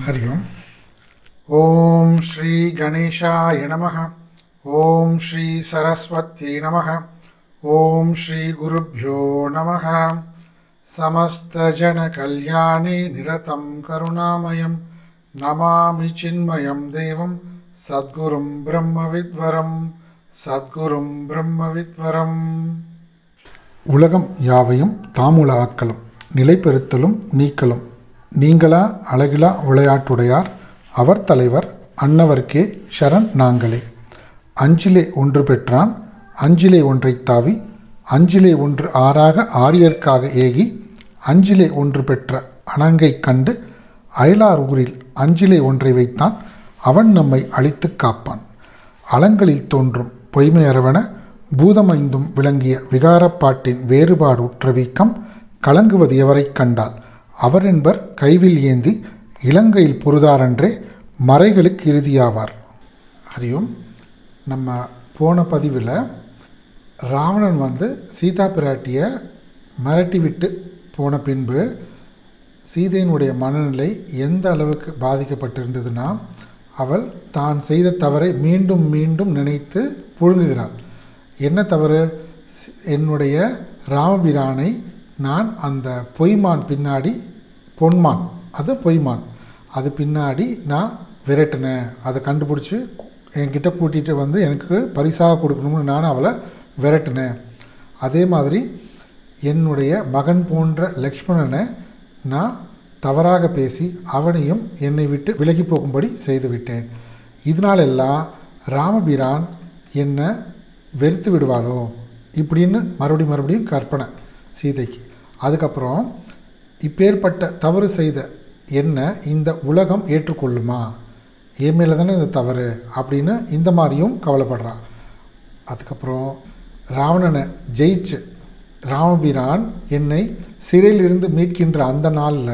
हरि ओम् ॐ श्रीगणेशाय नमः ॐ श्रीसरस्वत्यै नमः ॐ श्रीगुरुभ्यो नमः समस्तजनकल्याणे निरतं करुणामयं नमामि चिन्मयं देवं सद्गुरुं ब्रह्मविद्वरं சத்குரும் பிரம்மவித்வரம் உலகம் யாவையும் தாமுல ஆக்கலும் நிலைபெறுத்தலும் நீக்கலும் நீங்களா அழகிலா விளையாட்டுடையார் அவர் தலைவர் அன்னவர்க்கே ஷரண் நாங்களே அஞ்சிலே ஒன்று பெற்றான் அஞ்சிலே ஒன்றைத் தாவி அஞ்சிலே ஒன்று ஆறாக ஆரியர்க்காக ஏகி அஞ்சிலே ஒன்று பெற்ற அணங்கைக் கண்டு அயலார் ஊரில் அஞ்சிலே ஒன்றை வைத்தான் அவன் நம்மை அழித்துக் காப்பான் அலங்களில் தோன்றும் பொய்மையறவன பூதமைந்தும் விளங்கிய விகாரப்பாட்டின் வேறுபாடு உற்ற வீக்கம் கலங்குவது எவரைக் கண்டால் அவர் என்பர் கைவில் ஏந்தி இலங்கையில் பொருதாரன்றே மறைகளுக்கு இறுதியாவார் ஹரியும் நம்ம போன பதிவில் ராவணன் வந்து சீதா பிராட்டியை மிரட்டி விட்டு போன பின்பு சீதையினுடைய மனநிலை எந்த அளவுக்கு பாதிக்கப்பட்டிருந்ததுன்னா அவள் தான் செய்த தவறை மீண்டும் மீண்டும் நினைத்து புழுங்குகிறாள் என்ன தவறு சி- என்னுடைய ராமபிரானை நான் அந்த பொய்மான் பின்னாடி பொன்மான் அது பொய்மான் அது பின்னாடி நான் விரட்டினேன் அதை கண்டுபிடிச்சி என்கிட்ட கூட்டிகிட்டு வந்து எனக்கு பரிசாக கொடுக்கணும்னு நான் அவளை விரட்டினேன் அதே மாதிரி என்னுடைய மகன் போன்ற லக்ஷ்மணனை நான் தவறாக பேசி அவனையும் என்னை விட்டு விலகி போகும்படி செய்துவிட்டேன் இதனாலெல்லாம் ராமபிரான் என்னை வெறுத்து விடுவாளோ இப்படின்னு மறுபடியும் மறுபடியும் கற்பனை சீதைக்கு அதுக்கப்புறம் இப்பேற்பட்ட தவறு செய்த என்ன இந்த உலகம் ஏற்றுக்கொள்ளுமா என் மேலே தானே இந்த தவறு அப்படின்னு இந்த மாதிரியும் கவலைப்படுறான் அதுக்கப்புறம் ராவணனை ஜெயிச்சு ராமபிரான் என்னை சிறையிலிருந்து மீட்கின்ற அந்த நாளில்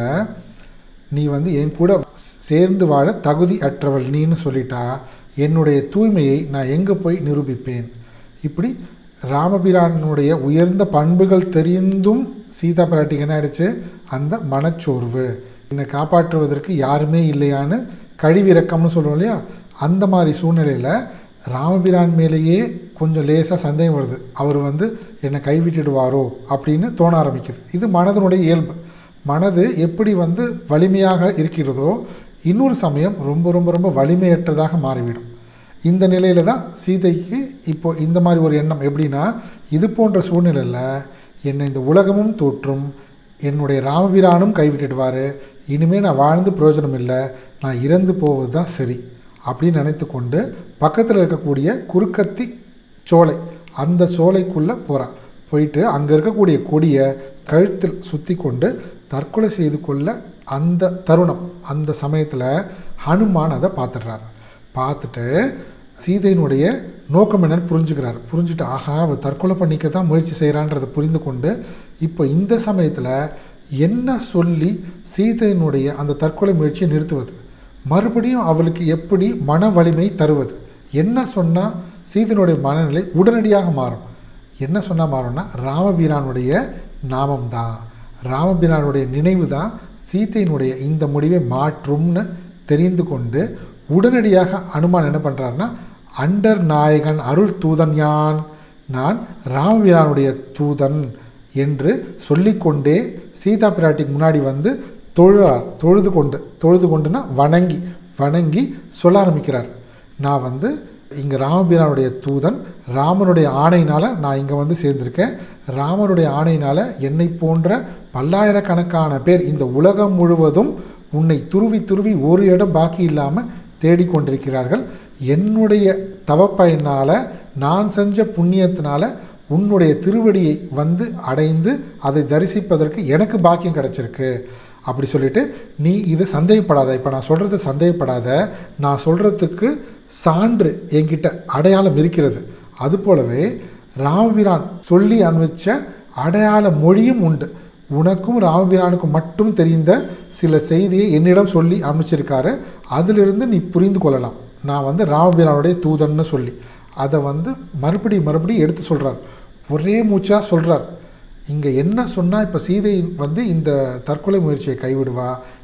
நீ வந்து என் கூட சேர்ந்து வாழ தகுதி அற்றவள் நீன்னு சொல்லிட்டா என்னுடைய தூய்மையை நான் எங்கே போய் நிரூபிப்பேன் இப்படி ராமபிரானுடைய உயர்ந்த பண்புகள் தெரிந்தும் சீதா பிராட்டிக்கு என்ன ஆயிடுச்சு அந்த மனச்சோர்வு என்னை காப்பாற்றுவதற்கு யாருமே இல்லையான்னு கழிவிறக்கம்னு சொல்லுவோம் இல்லையா அந்த மாதிரி சூழ்நிலையில் ராமபிரான் மேலேயே கொஞ்சம் லேசாக சந்தேகம் வருது அவர் வந்து என்னை கைவிட்டுடுவாரோ அப்படின்னு தோண ஆரம்பிக்குது இது மனதனுடைய இயல்பு மனது எப்படி வந்து வலிமையாக இருக்கிறதோ இன்னொரு சமயம் ரொம்ப ரொம்ப ரொம்ப வலிமையற்றதாக மாறிவிடும் இந்த நிலையில தான் சீதைக்கு இப்போ இந்த மாதிரி ஒரு எண்ணம் எப்படின்னா இது போன்ற சூழ்நிலையில் என்னை இந்த உலகமும் தோற்றும் என்னுடைய ராமபிரானும் கைவிட்டுடுவார் இனிமேல் நான் வாழ்ந்து பிரயோஜனம் இல்லை நான் இறந்து போவது தான் சரி அப்படின்னு நினைத்து கொண்டு பக்கத்தில் இருக்கக்கூடிய குறுக்கத்தி சோலை அந்த சோலைக்குள்ளே போகிறா போயிட்டு அங்கே இருக்கக்கூடிய கொடியை கழுத்தில் சுற்றி கொண்டு தற்கொலை செய்து கொள்ள அந்த தருணம் அந்த சமயத்தில் ஹனுமான் அதை பார்த்துடுறார் பார்த்துட்டு சீதையினுடைய நோக்கம் என்னன்னு புரிஞ்சுக்கிறார் புரிஞ்சுட்டு ஆஹா அவள் தற்கொலை பண்ணிக்க தான் முயற்சி செய்கிறான்றதை புரிந்து கொண்டு இப்போ இந்த சமயத்தில் என்ன சொல்லி சீதையினுடைய அந்த தற்கொலை முயற்சியை நிறுத்துவது மறுபடியும் அவளுக்கு எப்படி மன வலிமை தருவது என்ன சொன்னால் சீதையினுடைய மனநிலை உடனடியாக மாறும் என்ன சொன்னால் மாறும்னா ராமபீரானுடைய நாமம்தான் ராமபிரானுடைய நினைவு தான் சீதையினுடைய இந்த முடிவை மாற்றும்னு தெரிந்து கொண்டு உடனடியாக அனுமான் என்ன பண்ணுறாருன்னா அண்டர் நாயகன் அருள் தூதன் யான் நான் ராமபிரானுடைய தூதன் என்று சொல்லிக்கொண்டே சீதா பிராட்டிக்கு முன்னாடி வந்து தொழுறார் தொழுது கொண்டு தொழுது கொண்டுனா வணங்கி வணங்கி சொல்ல ஆரம்பிக்கிறார் நான் வந்து இங்கே ராமபிரானுடைய தூதன் ராமனுடைய ஆணையினால் நான் இங்கே வந்து சேர்ந்திருக்கேன் ராமனுடைய ஆணையினால் என்னை போன்ற பல்லாயிரக்கணக்கான பேர் இந்த உலகம் முழுவதும் உன்னை துருவி துருவி ஒரு இடம் பாக்கி இல்லாமல் தேடிக்கொண்டிருக்கிறார்கள் என்னுடைய தவப்பயனால் நான் செஞ்ச புண்ணியத்தினால உன்னுடைய திருவடியை வந்து அடைந்து அதை தரிசிப்பதற்கு எனக்கு பாக்கியம் கிடைச்சிருக்கு அப்படி சொல்லிட்டு நீ இது சந்தேகப்படாத இப்போ நான் சொல்கிறது சந்தேகப்படாத நான் சொல்கிறதுக்கு சான்று என்கிட்ட அடையாளம் இருக்கிறது அதுபோலவே ராமபிரான் சொல்லி அனுபவிச்ச அடையாள மொழியும் உண்டு உனக்கும் ராமபிரானுக்கும் மட்டும் தெரிந்த சில செய்தியை என்னிடம் சொல்லி அமைச்சிருக்காரு அதிலிருந்து நீ புரிந்து கொள்ளலாம் நான் வந்து ராமபிரானுடைய தூதன்னு சொல்லி அதை வந்து மறுபடி மறுபடியும் எடுத்து சொல்கிறார் ஒரே மூச்சாக சொல்கிறார் இங்கே என்ன சொன்னால் இப்போ சீதை வந்து இந்த தற்கொலை முயற்சியை கைவிடுவா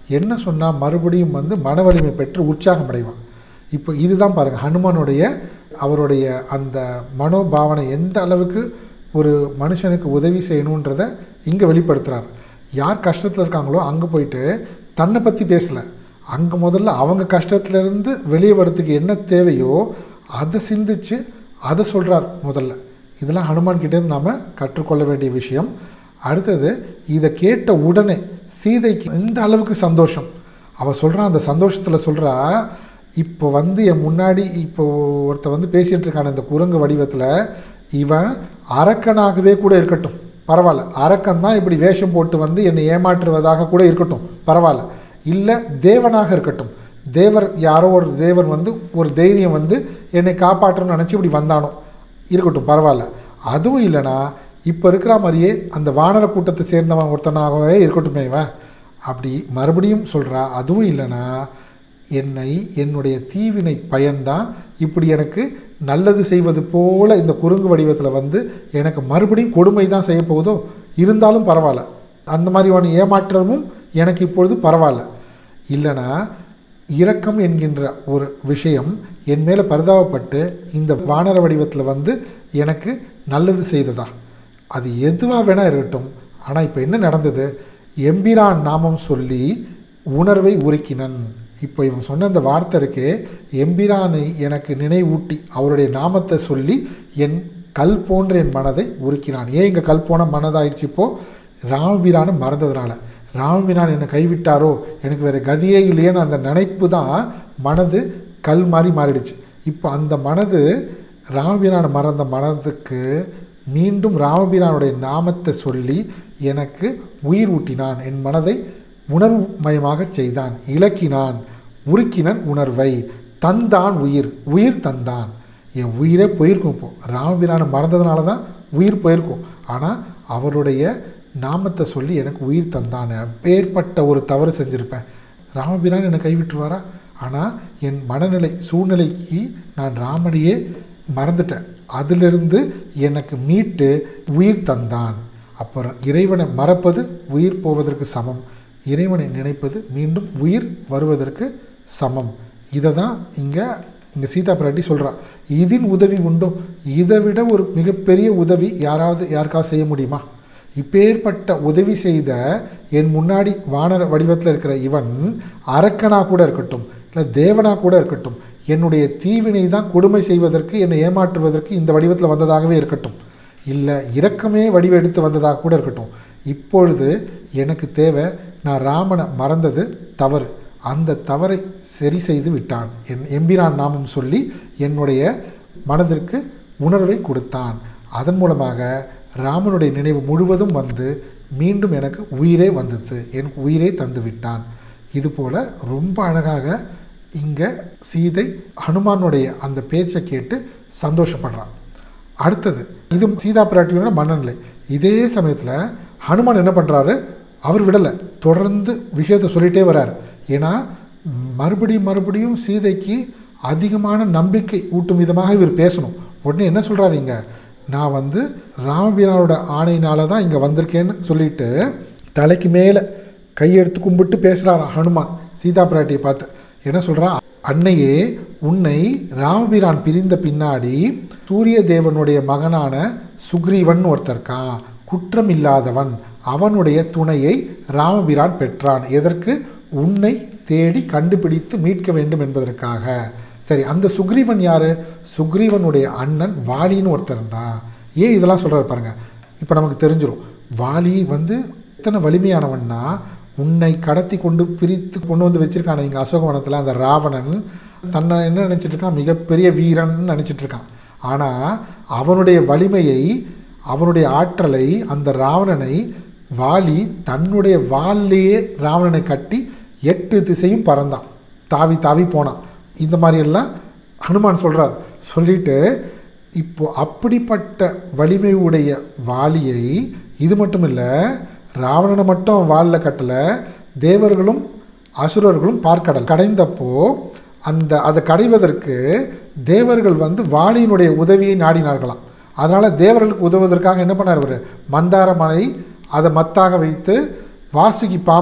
என்ன சொன்னால் மறுபடியும் வந்து மன வலிமை பெற்று உற்சாகம் அடைவான் இப்போ இதுதான் பாருங்கள் ஹனுமானுடைய அவருடைய அந்த மனோபாவனை எந்த அளவுக்கு ஒரு மனுஷனுக்கு உதவி செய்யணுன்றதை இங்கே வெளிப்படுத்துகிறார் யார் கஷ்டத்தில் இருக்காங்களோ அங்கே போயிட்டு தன்னை பற்றி பேசலை அங்கே முதல்ல அவங்க கஷ்டத்துலேருந்து வெளியே வரதுக்கு என்ன தேவையோ அதை சிந்திச்சு அதை சொல்கிறார் முதல்ல இதெல்லாம் ஹனுமான் கிட்டேருந்து நாம் கற்றுக்கொள்ள வேண்டிய விஷயம் அடுத்தது இதை கேட்ட உடனே சீதைக்கு எந்த அளவுக்கு சந்தோஷம் அவள் சொல்கிறா அந்த சந்தோஷத்தில் சொல்கிறா இப்போ வந்து என் முன்னாடி இப்போ ஒருத்த வந்து பேசிகிட்டு இருக்கான இந்த குரங்கு வடிவத்தில் இவன் அரக்கனாகவே கூட இருக்கட்டும் பரவாயில்ல அரக்கன் தான் இப்படி வேஷம் போட்டு வந்து என்னை ஏமாற்றுவதாக கூட இருக்கட்டும் பரவாயில்ல இல்லை தேவனாக இருக்கட்டும் தேவர் யாரோ ஒரு தேவன் வந்து ஒரு தைரியம் வந்து என்னை காப்பாற்றணும்னு நினச்சி இப்படி வந்தானோ இருக்கட்டும் பரவாயில்ல அதுவும் இல்லைனா இப்போ இருக்கிற மாதிரியே அந்த வானர கூட்டத்தை சேர்ந்தவன் ஒருத்தனாகவே இருக்கட்டுமே இவன் அப்படி மறுபடியும் சொல்கிறா அதுவும் இல்லைனா என்னை என்னுடைய தீவினை பயன்தான் இப்படி எனக்கு நல்லது செய்வது போல இந்த குறுங்கு வடிவத்தில் வந்து எனக்கு மறுபடியும் கொடுமை தான் செய்ய போகுதோ இருந்தாலும் பரவாயில்ல அந்த மாதிரியான ஏமாற்றமும் எனக்கு இப்பொழுது பரவாயில்ல இல்லைனா இரக்கம் என்கின்ற ஒரு விஷயம் என் மேலே பரிதாபப்பட்டு இந்த வானர வடிவத்தில் வந்து எனக்கு நல்லது செய்ததா அது எதுவாக வேணால் இருக்கட்டும் ஆனால் இப்போ என்ன நடந்தது எம்பிரான் நாமம் சொல்லி உணர்வை உருக்கினன் இப்போ இவன் சொன்ன அந்த வார்த்தை இருக்கே எம்பிரானை எனக்கு நினைவூட்டி அவருடைய நாமத்தை சொல்லி என் கல் போன்ற என் மனதை உருக்கினான் ஏன் இங்கே கல் போன மனதாயிடுச்சு இப்போது ராமபிரானை மறந்ததுனால ராமபிரான் என்னை கைவிட்டாரோ எனக்கு வேறு கதியே இல்லையேன்னு அந்த நினைப்பு தான் மனது கல் மாதிரி மாறிடுச்சு இப்போ அந்த மனது ராமபிரானை மறந்த மனதுக்கு மீண்டும் ராமபிரானுடைய நாமத்தை சொல்லி எனக்கு உயிர் ஊட்டினான் என் மனதை உணர்வுமயமாக செய்தான் இலக்கினான் உருக்கினன் உணர்வை தந்தான் உயிர் உயிர் தந்தான் என் உயிரே போயிருக்கும் இப்போ ராமபிரானை மறந்ததுனால தான் உயிர் போயிருக்கும் ஆனால் அவருடைய நாமத்தை சொல்லி எனக்கு உயிர் தந்தானே பேர்பட்ட ஒரு தவறு செஞ்சுருப்பேன் ராமபிரான் என்னை கைவிட்டுருவாரா ஆனால் என் மனநிலை சூழ்நிலைக்கு நான் ராமனையே மறந்துட்டேன் அதிலிருந்து எனக்கு மீட்டு உயிர் தந்தான் அப்புறம் இறைவனை மறப்பது உயிர் போவதற்கு சமம் இறைவனை நினைப்பது மீண்டும் உயிர் வருவதற்கு சமம் இதை தான் இங்கே இங்கே சீதா பிராட்டி சொல்கிறா இதின் உதவி உண்டோ இதை விட ஒரு மிகப்பெரிய உதவி யாராவது யாருக்காவது செய்ய முடியுமா இப்பேற்பட்ட உதவி செய்த என் முன்னாடி வானர வடிவத்தில் இருக்கிற இவன் அரக்கனாக கூட இருக்கட்டும் இல்லை தேவனாக கூட இருக்கட்டும் என்னுடைய தீவினை தான் கொடுமை செய்வதற்கு என்னை ஏமாற்றுவதற்கு இந்த வடிவத்தில் வந்ததாகவே இருக்கட்டும் இல்லை இரக்கமே வடிவெடுத்து வந்ததாக கூட இருக்கட்டும் இப்பொழுது எனக்கு தேவை நான் ராமனை மறந்தது தவறு அந்த தவறை சரி செய்து விட்டான் என் எம்பிரான் நாமம் சொல்லி என்னுடைய மனதிற்கு உணர்வை கொடுத்தான் அதன் மூலமாக ராமனுடைய நினைவு முழுவதும் வந்து மீண்டும் எனக்கு உயிரே வந்தது எனக்கு உயிரே தந்து விட்டான் இதுபோல் ரொம்ப அழகாக இங்கே சீதை ஹனுமானுடைய அந்த பேச்சை கேட்டு சந்தோஷப்படுறான் அடுத்தது இது சீதா பிராட்டியோட மனநிலை இதே சமயத்தில் ஹனுமான் என்ன பண்ணுறாரு அவர் விடலை தொடர்ந்து விஷயத்தை சொல்லிகிட்டே வரார் ஏன்னா மறுபடியும் மறுபடியும் சீதைக்கு அதிகமான நம்பிக்கை ஊட்டும் விதமாக இவர் பேசணும் உடனே என்ன சொல்கிறாரு இங்கே நான் வந்து ராமபீரானோட ஆணையினால தான் இங்கே வந்திருக்கேன்னு சொல்லிட்டு தலைக்கு மேலே கையெடுத்து கும்பிட்டு பேசுகிறாராம் ஹனுமான் சீதா பிராட்டியை பார்த்து என்ன சொல்கிறா அன்னையே உன்னை ராமபிரான் பிரிந்த பின்னாடி சூரிய தேவனுடைய மகனான சுக்ரீவன் ஒருத்தர் இருக்கான் குற்றம் இல்லாதவன் அவனுடைய துணையை ராமபிரான் பெற்றான் எதற்கு உன்னை தேடி கண்டுபிடித்து மீட்க வேண்டும் என்பதற்காக சரி அந்த சுக்ரீவன் யார் சுக்ரீவனுடைய அண்ணன் வாலின்னு ஒருத்தர் இருந்தான் ஏன் இதெல்லாம் சொல்கிறார் பாருங்க இப்போ நமக்கு தெரிஞ்சிடும் வாலி வந்து எத்தனை வலிமையானவன்னா உன்னை கடத்தி கொண்டு பிரித்து கொண்டு வந்து வச்சிருக்கான இங்கே அசோகவனத்தில் அந்த ராவணன் தன்னை என்ன நினச்சிட்டு இருக்கான் மிகப்பெரிய வீரன் நினச்சிட்டு இருக்கான் ஆனால் அவனுடைய வலிமையை அவனுடைய ஆற்றலை அந்த ராவணனை வாலி தன்னுடைய வால்லையே ராவணனை கட்டி எட்டு திசையும் பறந்தான் தாவி தாவி போனான் இந்த மாதிரியெல்லாம் ஹனுமான் சொல்கிறார் சொல்லிட்டு இப்போ அப்படிப்பட்ட வலிமை உடைய வாலியை இது மட்டும் இல்லை ராவணனை மட்டும் வாலில் கட்டலை தேவர்களும் அசுரர்களும் பார்க்கடல் கடைந்தப்போ அந்த அதை கடைவதற்கு தேவர்கள் வந்து வாலியினுடைய உதவியை நாடினார்களாம் அதனால் தேவர்களுக்கு உதவுவதற்காக என்ன பண்ணார் அவர் மந்தார மலை அதை மத்தாக வைத்து வாசுகி பாம்பு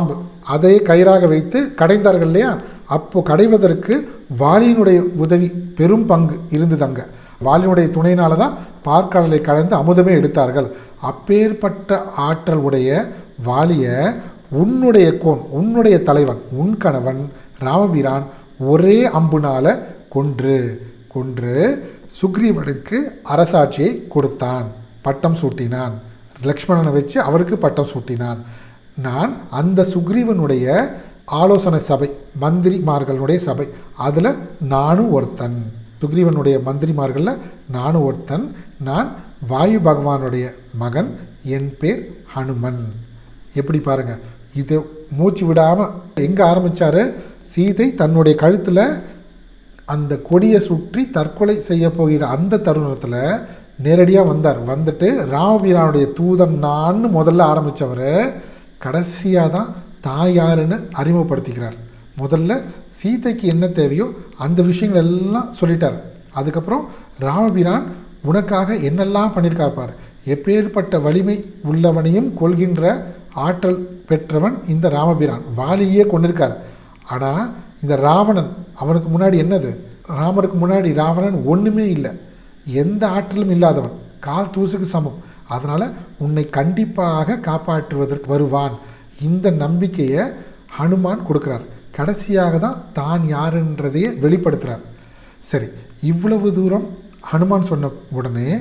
அதை கயிறாக வைத்து கடைந்தார்கள் இல்லையா அப்போ கடைவதற்கு வாலியினுடைய உதவி பெரும் பங்கு இருந்தது அங்கே வாலியினுடைய துணையினால தான் பார்க்கடலை கடைந்து அமுதமே எடுத்தார்கள் அப்பேற்பட்ட ஆற்றல் உடைய வாலிய உன்னுடைய கோன் உன்னுடைய தலைவன் உன் கணவன் ராமபிரான் ஒரே அம்புனால கொன்று கொன்று சுக்ரீவனுக்கு அரசாட்சியை கொடுத்தான் பட்டம் சூட்டினான் லக்ஷ்மணனை வச்சு அவருக்கு பட்டம் சூட்டினான் நான் அந்த சுக்ரீவனுடைய ஆலோசனை சபை மந்திரிமார்களுடைய சபை அதில் நானும் ஒருத்தன் சுக்ரீவனுடைய மந்திரிமார்களில் நானும் ஒருத்தன் நான் வாயு பகவானுடைய மகன் என் பேர் ஹனுமன் எப்படி பாருங்க இது மூச்சு விடாமல் எங்கே ஆரம்பிச்சாரு சீதை தன்னுடைய கழுத்தில் அந்த கொடியை சுற்றி தற்கொலை செய்ய போகிற அந்த தருணத்தில் நேரடியாக வந்தார் வந்துட்டு ராமபீரானுடைய தூதன் நான் முதல்ல ஆரம்பித்தவர் கடைசியாக தான் தான் யாருன்னு அறிமுகப்படுத்திக்கிறார் முதல்ல சீதைக்கு என்ன தேவையோ அந்த விஷயங்கள் எல்லாம் சொல்லிட்டார் அதுக்கப்புறம் ராமபிரான் உனக்காக என்னெல்லாம் பண்ணியிருக்கார் பார் எப்பேற்பட்ட வலிமை உள்ளவனையும் கொள்கின்ற ஆற்றல் பெற்றவன் இந்த ராமபிரான் வாலியே கொண்டிருக்கார் ஆனால் இந்த ராவணன் அவனுக்கு முன்னாடி என்னது ராமருக்கு முன்னாடி ராவணன் ஒன்றுமே இல்லை எந்த ஆற்றலும் இல்லாதவன் கால் தூசுக்கு சமம் அதனால் உன்னை கண்டிப்பாக காப்பாற்றுவதற்கு வருவான் இந்த நம்பிக்கையை ஹனுமான் கொடுக்குறார் கடைசியாக தான் தான் யாருன்றதையே வெளிப்படுத்துகிறார் சரி இவ்வளவு தூரம் ஹனுமான் சொன்ன உடனே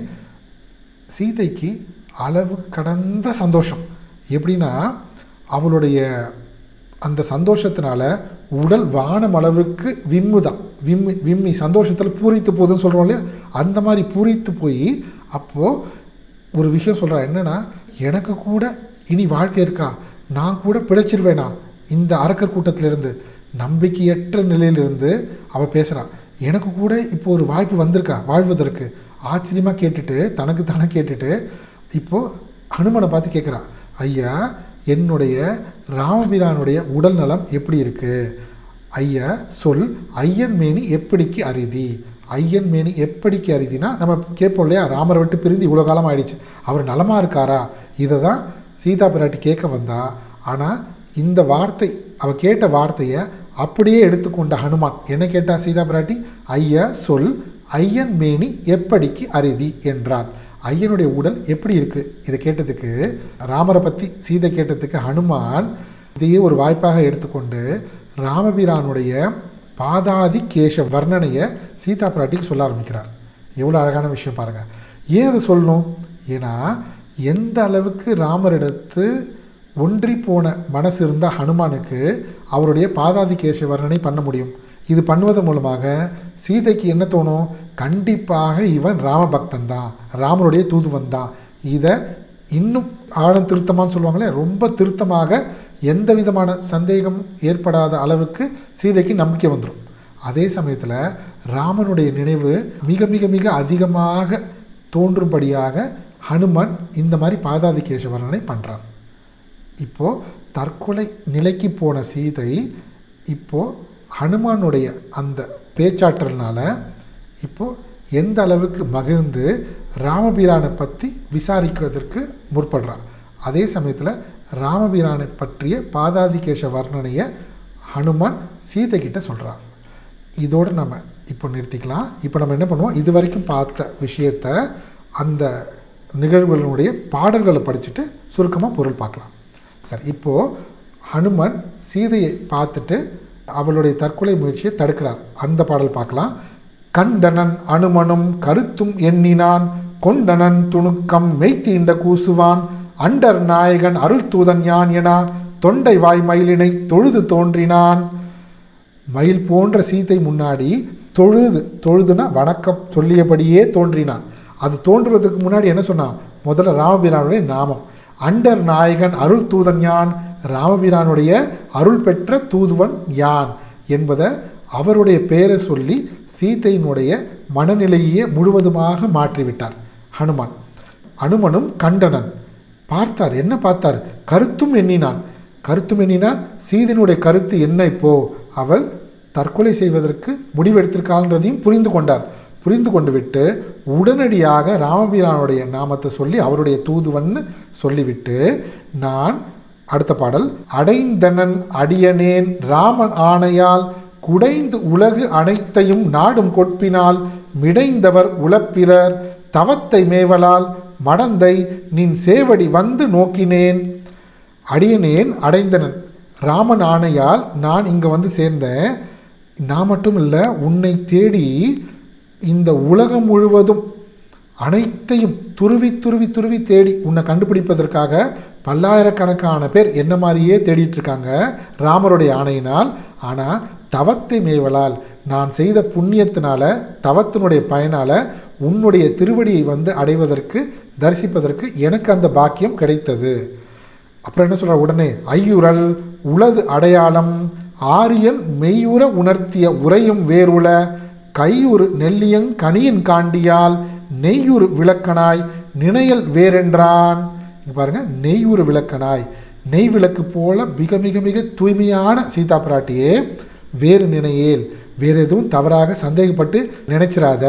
சீதைக்கு அளவு கடந்த சந்தோஷம் எப்படின்னா அவளுடைய அந்த சந்தோஷத்தினால உடல் வானம் அளவுக்கு விம்மு தான் விம்மி விம்மி சந்தோஷத்தில் பூரித்து போகுதுன்னு சொல்கிறோம் இல்லையா அந்த மாதிரி பூரித்து போய் அப்போது ஒரு விஷயம் சொல்கிறா என்னென்னா எனக்கு கூட இனி வாழ்க்கை இருக்கா நான் கூட பிழைச்சிருவேனா இந்த அரக்கர் கூட்டத்திலிருந்து நம்பிக்கையற்ற நிலையிலிருந்து அவள் பேசுகிறான் எனக்கு கூட இப்போ ஒரு வாய்ப்பு வந்திருக்கா வாழ்வதற்கு ஆச்சரியமாக கேட்டுட்டு தனக்கு தானே கேட்டுட்டு இப்போது ஹனுமனை பார்த்து கேட்குறான் ஐயா என்னுடைய ராமபிரானுடைய உடல் நலம் எப்படி இருக்குது ஐயா சொல் ஐயன் மேனி எப்படிக்கு அரிதி ஐயன் மேனி எப்படிக்கு அரிதினா நம்ம கேட்போம் இல்லையா ராமரை விட்டு பிரிந்து இவ்வளோ காலம் ஆயிடுச்சு அவர் நலமாக இருக்காரா இதை தான் சீதா பிராட்டி கேட்க வந்தா ஆனால் இந்த வார்த்தை அவ கேட்ட வார்த்தையை அப்படியே எடுத்துக்கொண்ட ஹனுமான் என்ன கேட்டா சீதா பிராட்டி ஐயா சொல் ஐயன் மேனி எப்படிக்கு அரிதி என்றார் ஐயனுடைய உடல் எப்படி இருக்கு இதை கேட்டதுக்கு ராமரை பற்றி சீதை கேட்டதுக்கு ஹனுமான் இதையே ஒரு வாய்ப்பாக எடுத்துக்கொண்டு ராமபிரானுடைய பாதாதி கேச வர்ணனையை சீதா பிராட்டிக்கு சொல்ல ஆரம்பிக்கிறார் எவ்வளோ அழகான விஷயம் பாருங்கள் ஏன் அதை சொல்லணும் ஏன்னா எந்த அளவுக்கு ராமரிடத்து ஒன்றி போன மனசு இருந்தால் ஹனுமானுக்கு அவருடைய பாதாதி கேச வர்ணனை பண்ண முடியும் இது பண்ணுவதன் மூலமாக சீதைக்கு என்ன தோணும் கண்டிப்பாக இவன் ராமபக்தன் தான் ராமனுடைய தூதுவன் தான் இதை இன்னும் ஆழம் திருத்தமான்னு சொல்லுவாங்களே ரொம்ப திருத்தமாக எந்த விதமான சந்தேகம் ஏற்படாத அளவுக்கு சீதைக்கு நம்பிக்கை வந்துடும் அதே சமயத்தில் ராமனுடைய நினைவு மிக மிக மிக அதிகமாக தோன்றும்படியாக ஹனுமன் இந்த மாதிரி பாதாதி கேச வர்ணனை பண்ணுறார் இப்போது தற்கொலை நிலைக்கு போன சீதை இப்போது ஹனுமானுடைய அந்த பேச்சாற்றல்னால இப்போது எந்த அளவுக்கு மகிழ்ந்து ராமபிரானை பற்றி விசாரிக்கிறதற்கு முற்படுறான் அதே சமயத்தில் ராமபிரானை பற்றிய பாதாதிகேஷ வர்ணனையை ஹனுமான் சீதை கிட்ட சொல்கிறார் இதோடு நம்ம இப்போ நிறுத்திக்கலாம் இப்போ நம்ம என்ன பண்ணுவோம் இது வரைக்கும் பார்த்த விஷயத்த அந்த நிகழ்வுகளுடைய பாடல்களை படிச்சுட்டு சுருக்கமாக பொருள் பார்க்கலாம் சரி இப்போது ஹனுமன் சீதையை பார்த்துட்டு அவளுடைய தற்கொலை முயற்சியை தடுக்கிறார் அந்த பாடல் பார்க்கலாம் கண்டனன் அனுமனும் கருத்தும் எண்ணினான் கொண்டனன் துணுக்கம் மெய்த்தீண்ட கூசுவான் அண்டர் நாயகன் அருள் தூதன் யான் என தொண்டை வாய் மயிலினை தொழுது தோன்றினான் மயில் போன்ற சீதை முன்னாடி தொழுது தொழுதுனா வணக்கம் சொல்லியபடியே தோன்றினான் அது தோன்றுவதற்கு முன்னாடி என்ன சொன்னான் முதல்ல ராமபிரானுடைய நாமம் அண்டர் நாயகன் அருள் தூதன் யான் ராமபிரானுடைய அருள் பெற்ற தூதுவன் யான் என்பதை அவருடைய பெயரை சொல்லி சீதையினுடைய மனநிலையே முழுவதுமாக மாற்றிவிட்டார் ஹனுமான் அனுமனும் கண்டனன் பார்த்தார் என்ன பார்த்தார் கருத்தும் எண்ணினான் கருத்தும் எண்ணினான் சீதனுடைய கருத்து என்ன இப்போ அவள் தற்கொலை செய்வதற்கு முடிவெடுத்திருக்காள்ன்றதையும் புரிந்து கொண்டார் புரிந்து கொண்டு விட்டு உடனடியாக ராமபிரானுடைய நாமத்தை சொல்லி அவருடைய தூதுவன்னு சொல்லிவிட்டு நான் அடுத்த பாடல் அடைந்தனன் அடியனேன் ராமன் ஆணையால் குடைந்து உலகு அனைத்தையும் நாடும் கொட்பினால் மிடைந்தவர் உழப்பிலர் தவத்தை மேவலால் மடந்தை நின் சேவடி வந்து நோக்கினேன் அடியனேன் அடைந்தனன் ராமன் ஆணையால் நான் இங்கே வந்து சேர்ந்தேன் நான் மட்டும் இல்லை உன்னை தேடி இந்த உலகம் முழுவதும் அனைத்தையும் துருவி துருவி துருவி தேடி உன்னை கண்டுபிடிப்பதற்காக பல்லாயிரக்கணக்கான பேர் என்ன மாதிரியே தேடிட்டு இருக்காங்க ராமருடைய ஆணையினால் ஆனால் தவத்தை மேவலால் நான் செய்த புண்ணியத்தினால தவத்தினுடைய பயனால உன்னுடைய திருவடியை வந்து அடைவதற்கு தரிசிப்பதற்கு எனக்கு அந்த பாக்கியம் கிடைத்தது அப்புறம் என்ன சொல்ற உடனே ஐயுறல் உளது அடையாளம் ஆரியன் மெய்யுற உணர்த்திய உரையும் வேறுள கையுறு நெல்லியங் கனியின் காண்டியால் நெய்யுறு விளக்கனாய் நினையல் வேறென்றான் இங்க பாருங்க நெய்யுறு விளக்கனாய் நெய் விளக்கு போல மிக மிக மிக தூய்மையான சீதா பிராட்டியே வேறு நினையேல் வேறு எதுவும் தவறாக சந்தேகப்பட்டு நினைச்சிராத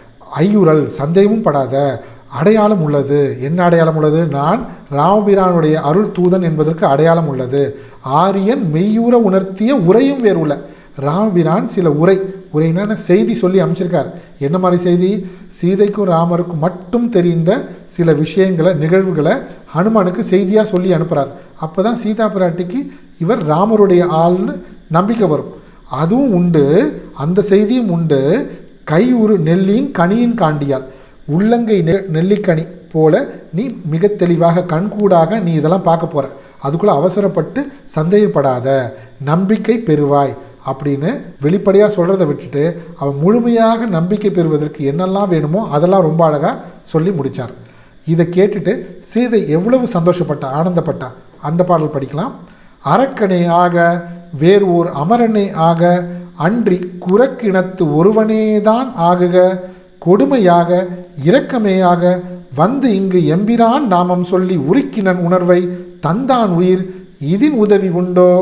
ஐயுறல் சந்தேகமும் படாத அடையாளம் உள்ளது என்ன அடையாளம் உள்ளது நான் ராமபிரானுடைய அருள் தூதன் என்பதற்கு அடையாளம் உள்ளது ஆரியன் மெய்யூற உணர்த்திய உரையும் வேறு உள்ள ராமபிரான் சில உரை உரைன்னா செய்தி சொல்லி அமைச்சிருக்கார் என்ன மாதிரி செய்தி சீதைக்கும் ராமருக்கும் மட்டும் தெரிந்த சில விஷயங்களை நிகழ்வுகளை ஹனுமானுக்கு செய்தியாக சொல்லி அனுப்புகிறார் அப்போ தான் சீதா பிராட்டிக்கு இவர் ராமருடைய ஆள்னு நம்பிக்கை வரும் அதுவும் உண்டு அந்த செய்தியும் உண்டு கையுறு நெல்லியின் கனியின் காண்டியால் உள்ளங்கை நெ நெல்லிக்கனி போல நீ மிக தெளிவாக கண்கூடாக நீ இதெல்லாம் பார்க்க போற அதுக்குள்ள அவசரப்பட்டு சந்தேகப்படாத நம்பிக்கை பெறுவாய் அப்படின்னு வெளிப்படையாக சொல்கிறத விட்டுட்டு அவன் முழுமையாக நம்பிக்கை பெறுவதற்கு என்னெல்லாம் வேணுமோ அதெல்லாம் ரொம்ப அழகாக சொல்லி முடித்தார் இதை கேட்டுட்டு சீதை எவ்வளவு சந்தோஷப்பட்டா ஆனந்தப்பட்டா அந்த பாடல் படிக்கலாம் அரக்கனே ஆக வேறு ஓர் அமரனே ஆக அன்றி குரக்கிணத்து ஒருவனேதான் ஆகுக கொடுமையாக இரக்கமேயாக வந்து இங்கு எம்பிரான் நாமம் சொல்லி உருக்கினன் உணர்வை தந்தான் உயிர் இதின் உதவி உண்டோ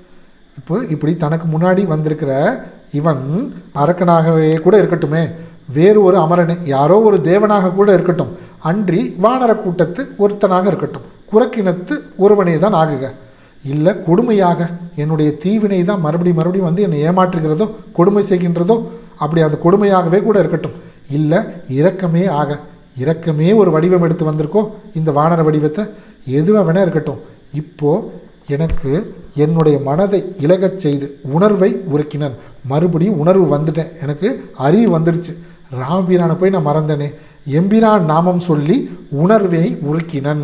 இப்போ இப்படி தனக்கு முன்னாடி வந்திருக்கிற இவன் அரக்கனாகவே கூட இருக்கட்டுமே வேறு ஒரு அமரனை யாரோ ஒரு தேவனாக கூட இருக்கட்டும் அன்றி வானர கூட்டத்து ஒருத்தனாக இருக்கட்டும் குரக்கினத்து ஒருவனே தான் ஆகுக இல்லை கொடுமையாக என்னுடைய தீவினை தான் மறுபடியும் மறுபடியும் வந்து என்னை ஏமாற்றுகிறதோ கொடுமை செய்கின்றதோ அப்படி அந்த கொடுமையாகவே கூட இருக்கட்டும் இல்லை இரக்கமே ஆக இரக்கமே ஒரு வடிவம் எடுத்து வந்திருக்கோ இந்த வானர வடிவத்தை எதுவாக வேணா இருக்கட்டும் இப்போ எனக்கு என்னுடைய மனதை இலகச் செய்து உணர்வை உருக்கினன் மறுபடியும் உணர்வு வந்துட்டேன் எனக்கு அறிவு வந்துடுச்சு ராமபீரானை போய் நான் மறந்தேனே எம்பிரான் நாமம் சொல்லி உணர்வை உருக்கினன்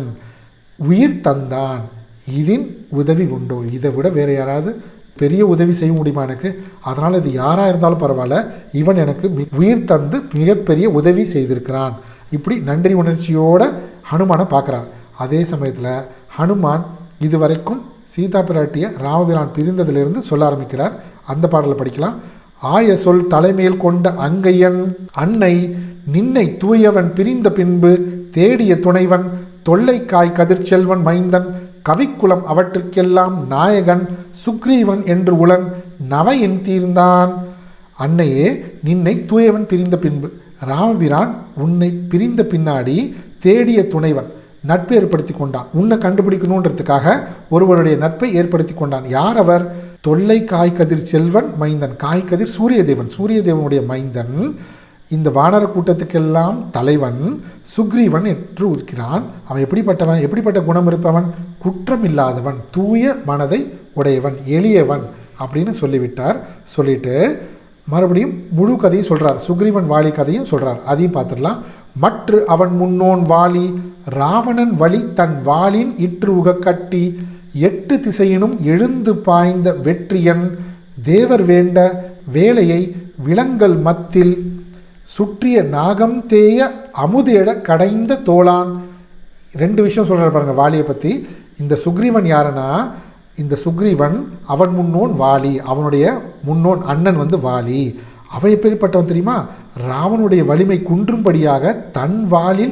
உயிர் தந்தான் இதின் உதவி உண்டோ இதை விட வேற யாராவது பெரிய உதவி செய்ய முடியுமா எனக்கு அதனால் இது யாராக இருந்தாலும் பரவாயில்ல இவன் எனக்கு மி- உயிர் தந்து மிகப்பெரிய உதவி செய்திருக்கிறான் இப்படி நன்றி உணர்ச்சியோட ஹனுமானை பார்க்குறான் அதே சமயத்தில் ஹனுமான் இதுவரைக்கும் சீதா பிராட்டிய ராமபிரான் பிரிந்ததிலிருந்து சொல்ல ஆரம்பிக்கிறார் அந்த பாடலை படிக்கலாம் ஆய சொல் தலைமையில் கொண்ட அங்கையன் அன்னை நின்னை தூயவன் பிரிந்த பின்பு தேடிய துணைவன் தொல்லைக்காய் கதிர்ச்செல்வன் மைந்தன் கவிக்குலம் அவற்றுக்கெல்லாம் நாயகன் சுக்ரீவன் என்று உளன் நவையின் தீர்ந்தான் அன்னையே நின்னை தூயவன் பிரிந்த பின்பு ராமபிரான் உன்னை பிரிந்த பின்னாடி தேடிய துணைவன் நட்பு ஏற்படுத்தி கொண்டான் உன்னை கண்டுபிடிக்கணுன்றதுக்காக ஒருவருடைய நட்பை ஏற்படுத்தி கொண்டான் யார் அவர் தொல்லை காய்கதிர் செல்வன் மைந்தன் காய்கதிர் சூரியதேவன் சூரியதேவனுடைய மைந்தன் இந்த வானர கூட்டத்துக்கெல்லாம் தலைவன் சுக்ரீவன் என்று இருக்கிறான் அவன் எப்படிப்பட்டவன் எப்படிப்பட்ட குணம் இருப்பவன் குற்றம் இல்லாதவன் தூய மனதை உடையவன் எளியவன் அப்படின்னு சொல்லிவிட்டார் சொல்லிட்டு மறுபடியும் முழு கதையும் சொல்றார் சுக்ரீவன் வாலி கதையும் சொல்றார் அதையும் பார்த்துடலாம் மற்ற அவன் முன்னோன் வாலி ராவணன் வழி தன் வாளின் இற்று உக கட்டி எட்டு திசையினும் எழுந்து பாய்ந்த வெற்றியன் தேவர் வேண்ட வேலையை விலங்கல் மத்தில் சுற்றிய நாகம் தேய அமுதேட கடைந்த தோளான் ரெண்டு விஷயம் சொல்கிறார் பாருங்க வாலியை பற்றி இந்த சுக்ரீவன் யாருன்னா இந்த சுக்ரீவன் அவன் முன்னோன் வாலி அவனுடைய முன்னோன் அண்ணன் வந்து வாலி அவன் எப்படிப்பட்டவன் தெரியுமா ராவனுடைய வலிமை குன்றும்படியாக தன் வாளில்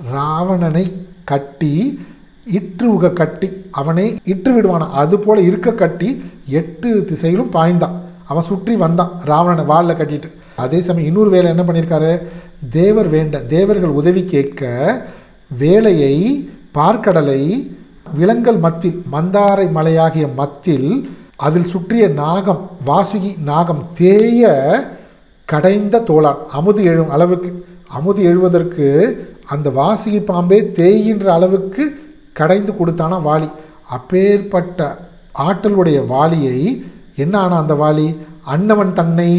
ராவணனை கட்டி இற்று உக கட்டி அவனை இற்று விடுவானான் அது போல இருக்க கட்டி எட்டு திசையிலும் பாய்ந்தான் அவன் சுற்றி வந்தான் ராவணனை வாளில் கட்டிட்டு அதே சமயம் இன்னொரு வேலை என்ன பண்ணியிருக்காரு தேவர் வேண்ட தேவர்கள் உதவி கேட்க வேலையை பார்க்கடலை விலங்கல் மத்தில் மந்தாரை மலையாகிய மத்தில் அதில் சுற்றிய நாகம் வாசுகி நாகம் தேய கடைந்த தோளான் அமுது எழும் அளவுக்கு அமுது எழுவதற்கு அந்த வாசுகி பாம்பே தேய்கின்ற அளவுக்கு கடைந்து கொடுத்தானா வாலி அப்பேற்பட்ட ஆற்றலுடைய வாலியை என்ன ஆனா அந்த வாலி அன்னவன் தன்னை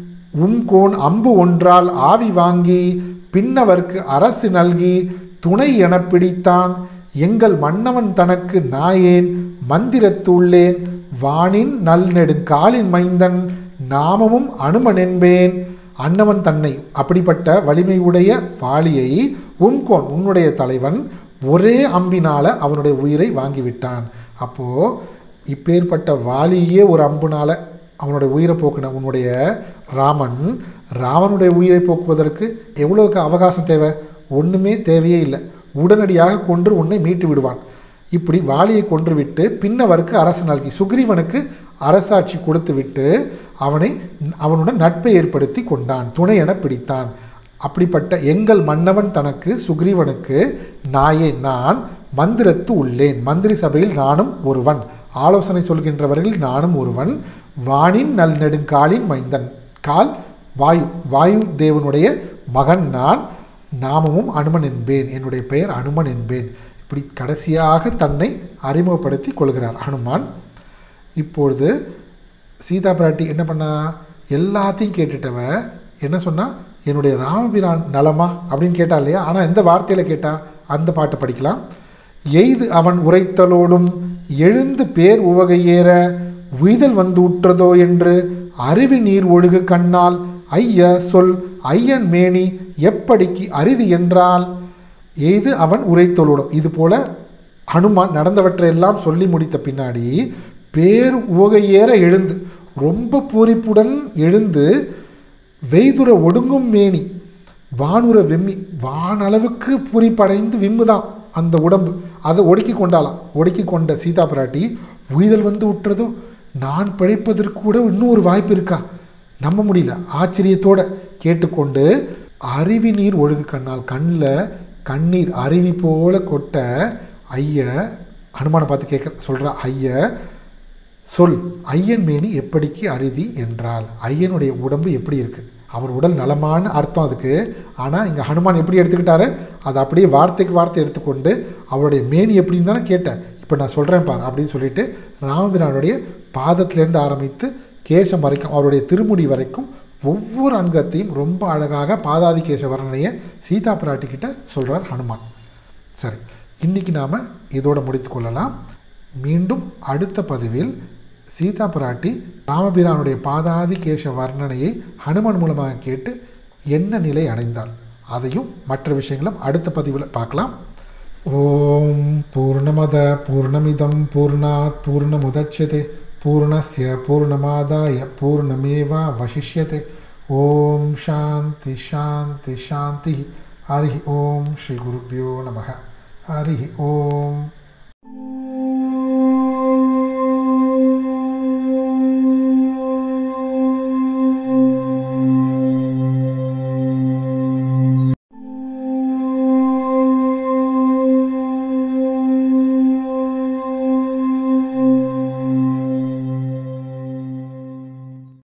உம்கோன் அம்பு ஒன்றால் ஆவி வாங்கி பின்னவர்க்கு அரசு நல்கி துணை எனப் பிடித்தான் எங்கள் மன்னவன் தனக்கு நாயேன் மந்திரத்துள்ளேன் வானின் நல் நெடுங்காலின் மைந்தன் நாமமும் அனுமன் என்பேன் அன்னவன் தன்னை அப்படிப்பட்ட வலிமையுடைய வாளியை உன்கோன் உன்னுடைய தலைவன் ஒரே அம்பினால அவனுடைய உயிரை வாங்கிவிட்டான் அப்போ இப்பேற்பட்ட வாலியே ஒரு அம்புனால அவனுடைய உயிரை போக்குன உன்னுடைய ராமன் ராவனுடைய உயிரை போக்குவதற்கு எவ்வளோக்கு அவகாசம் தேவை ஒன்றுமே தேவையே இல்லை உடனடியாக கொன்று உன்னை மீட்டு விடுவான் இப்படி வாலியை கொன்றுவிட்டு பின்னவருக்கு அரசு நல்கி சுக்ரீவனுக்கு அரசாட்சி கொடுத்து விட்டு அவனை அவனுடன் நட்பை ஏற்படுத்தி கொண்டான் துணை என பிடித்தான் அப்படிப்பட்ட எங்கள் மன்னவன் தனக்கு சுக்ரீவனுக்கு நாயே நான் மந்திரத்து உள்ளேன் மந்திரி சபையில் நானும் ஒருவன் ஆலோசனை சொல்கின்றவர்கள் நானும் ஒருவன் வானின் நல் நெடுங்காலின் மைந்தன் கால் வாயு வாயு தேவனுடைய மகன் நான் நாமமும் அனுமன் என்பேன் என்னுடைய பெயர் அனுமன் என்பேன் இப்படி கடைசியாக தன்னை அறிமுகப்படுத்தி கொள்கிறார் ஹனுமான் இப்பொழுது சீதா பிராட்டி என்ன பண்ணா எல்லாத்தையும் கேட்டுட்டவ என்ன சொன்னா என்னுடைய ராமபிரான் நலமா அப்படின்னு கேட்டா இல்லையா ஆனால் எந்த வார்த்தையில் கேட்டா அந்த பாட்டை படிக்கலாம் எய்து அவன் உரைத்தலோடும் எழுந்து பேர் உவகையேற உய்தல் வந்து உற்றதோ என்று அருவி நீர் ஒழுகு கண்ணால் ஐய சொல் ஐயன் மேனி எப்படிக்கு அரிது என்றால் எய்து அவன் உரைத்தலோடும் இது போல ஹனுமான் நடந்தவற்றையெல்லாம் சொல்லி முடித்த பின்னாடி பேர் உவகையேற எழுந்து ரொம்ப பூரிப்புடன் எழுந்து வெய்துர ஒடுங்கும் மேனி வானுர வெம்மி வானளவுக்கு பூரிப்படைந்து விம்முதான் அந்த உடம்பு அதை ஒடுக்கி கொண்டாலாம் ஒடுக்கி கொண்ட சீதா பிராட்டி உய்தல் வந்து விட்டுறதோ நான் பிழைப்பதற்கு கூட இன்னும் ஒரு வாய்ப்பு இருக்கா நம்ப முடியல ஆச்சரியத்தோட கேட்டுக்கொண்டு அருவி நீர் ஒழுகு கண்ணால் கண்ணில் கண்ணீர் அருவி போல கொட்ட ஐய அனுமானை பார்த்து கேட்க சொல்கிறா ஐய சொல் ஐயன் மேனி எப்படிக்கு அரிதி என்றால் ஐயனுடைய உடம்பு எப்படி இருக்குது அவர் உடல் நலமான அர்த்தம் அதுக்கு ஆனால் இங்கே ஹனுமான் எப்படி எடுத்துக்கிட்டாரு அதை அப்படியே வார்த்தைக்கு வார்த்தை எடுத்துக்கொண்டு அவருடைய மேனி எப்படின்னு தானே கேட்டேன் இப்போ நான் சொல்கிறேன் பார் அப்படின்னு சொல்லிட்டு ராமபிரானுடைய பாதத்திலேருந்து ஆரம்பித்து கேசம் வரைக்கும் அவருடைய திருமுடி வரைக்கும் ஒவ்வொரு அங்கத்தையும் ரொம்ப அழகாக பாதாதி கேச வர்ணனையை சீதா பிராட்டி கிட்ட சொல்கிறார் ஹனுமான் சரி இன்னைக்கு நாம் இதோட முடித்து கொள்ளலாம் மீண்டும் அடுத்த பதிவில் சீதா பிராட்டி ராமபிரானுடைய பாதாதி கேச வர்ணனையை ஹனுமான் மூலமாக கேட்டு என்ன நிலை அடைந்தார் அதையும் மற்ற விஷயங்களும் அடுத்த பதிவில் பார்க்கலாம் ஓம் பூர்ணமத பூர்ணமிதம் பூர்ணாத் பூர்ணமுதட்சதே பூர்ணஸ்ய பூர்ணமாதாய பூர்ணமேவா வசிஷ்யதே ஓம் சாந்தி சாந்தி சாந்தி ஹரி ஓம் ஸ்ரீ குருப்பியோ நம ஹரி ஓம்